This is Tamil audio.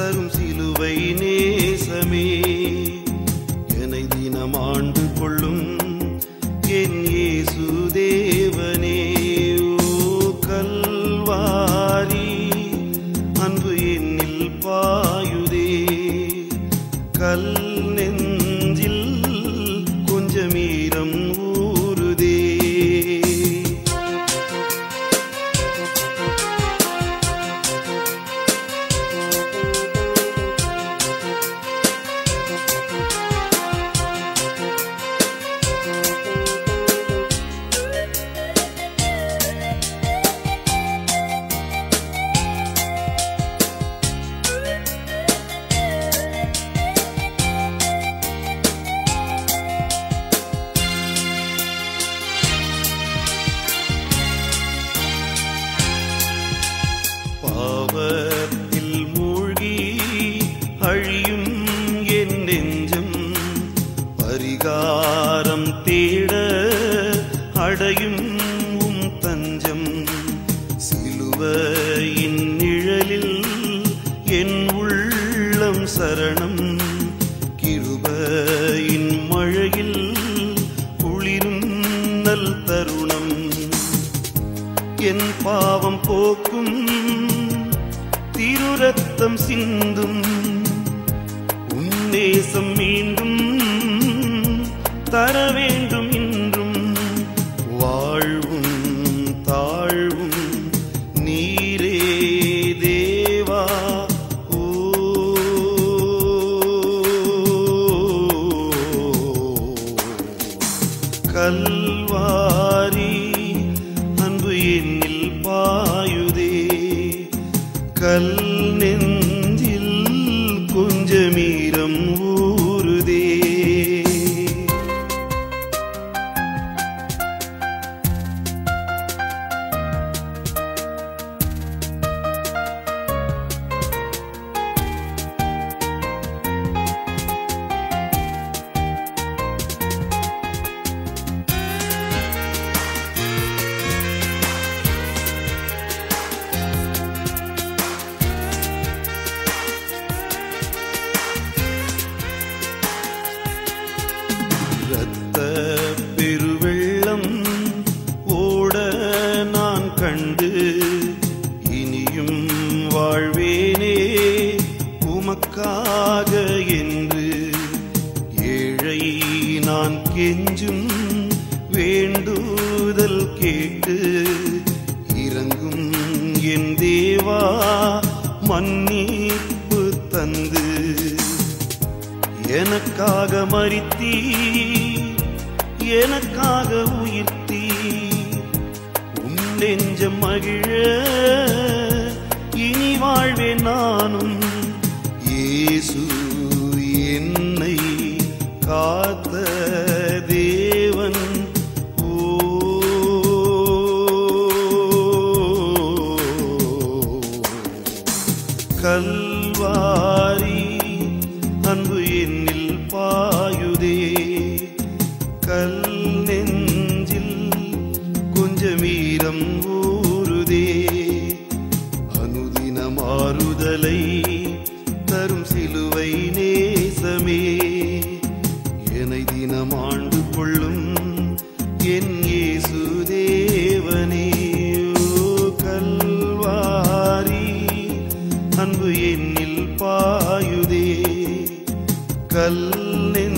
தரும் சிலுவை நேசமே என்னை தினம் ஆண்டு கொள்ளும் என் இயேசு தேவனே ஓ கல்வாரி அன்பு என்னில் பாயுதே கல் நெஞ்சில் கொஞ்சமீரம் ஊறுதே பாவத்தில் மூழ்கி அழியும் என் நெஞ்சம் பரிகாரம் தேட அடையும் உம் தஞ்சம் சிலுவையின் நிழலில் என் உள்ளம் சரணம் கிருபையின் மழையில் குளிரும் நல் தருணம் என் பாவம் போக்கும் திருரத்தம் சிந்தும் உன்னேசம் மீண்டும் தர வேண்டும் இன்றும் வாழ்வும் தாழ்வும் நீரே தேவா ஓ கல்வாரி அன்பு என்னில் பாயுதே கல் நெஞ்சில் கொஞ்சமீரம் ஊறுதே இரத்த பெருவெள்ளம் ஓட நான் கண்டு இனியும் வாழ்வேனே உமக்காக என்று ஏழை நான் கெஞ்சும் வேண்டுதல் கேட்டு இறங்கும் என் தேவா மன்னிப்பு தந்து எனக்காக மறித்தீ எனக்காக உயிர்த்தீ உன் நெஞ்சம் மகிழ இனி வாழ்வேன் நானும் இயேசு என்னை காத்த தேவன் ஓ கல்வாரி அன்பு என்னில் பாயுதே கல் நெஞ்சில் கொஞ்சமீரம் ஊறுதே அனுதின மாறுதலை தரும் சிலுவை நேசமே என்னை தினம் ஆண்டு கொள்ளும் என் இயேசு தேவனே ஓ கல்வாரி அன்பு என்னில் பாயுதே கல் நெஞ்சில்